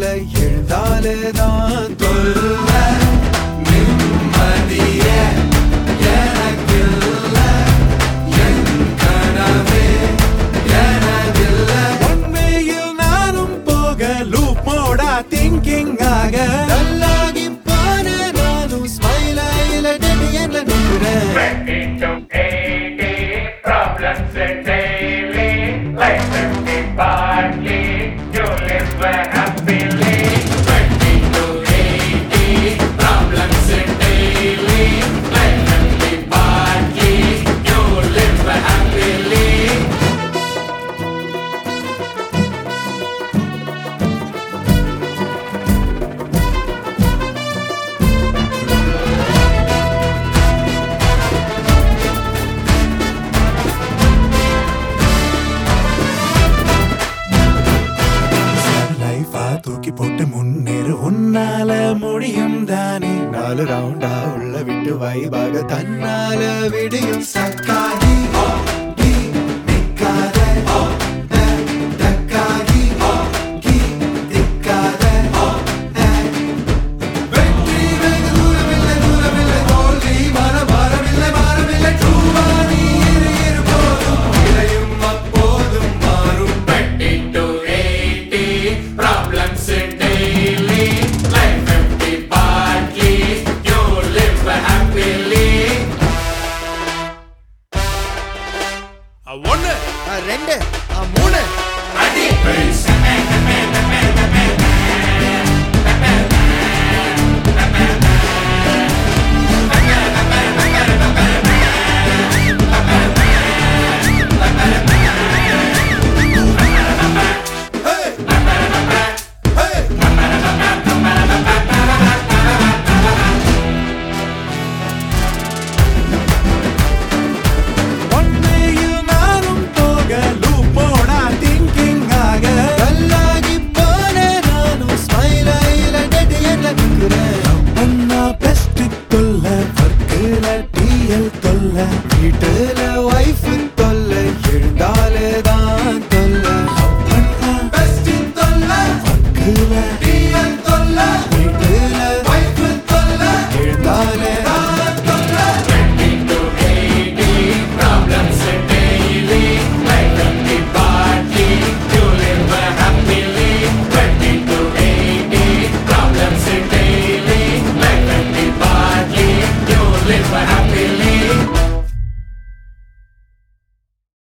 காலையில எழுந்தாலே தான் தொல்ல நிம்மதிய எனக்கில்ல என் கனவே எனதில்ல உண்மையில் நானும் போக லூப் மோடா திங்கிங் ஆக நல்லாகி போன நானும் ஸ்மைலாயில டெடியன்ல நிற்கிறேன் Ready to 80, problems are daily. Life is the party, you live happily. Ready to 80, problems are daily. Life is the party, you live happily. லைஃபா தூக்கி போட்டு முன்னேறு உன்னால முடியும் தானே நாலு ரவுண்டா உள்ள விட்டு வைபாக தன்னால விடியும் சக்கானி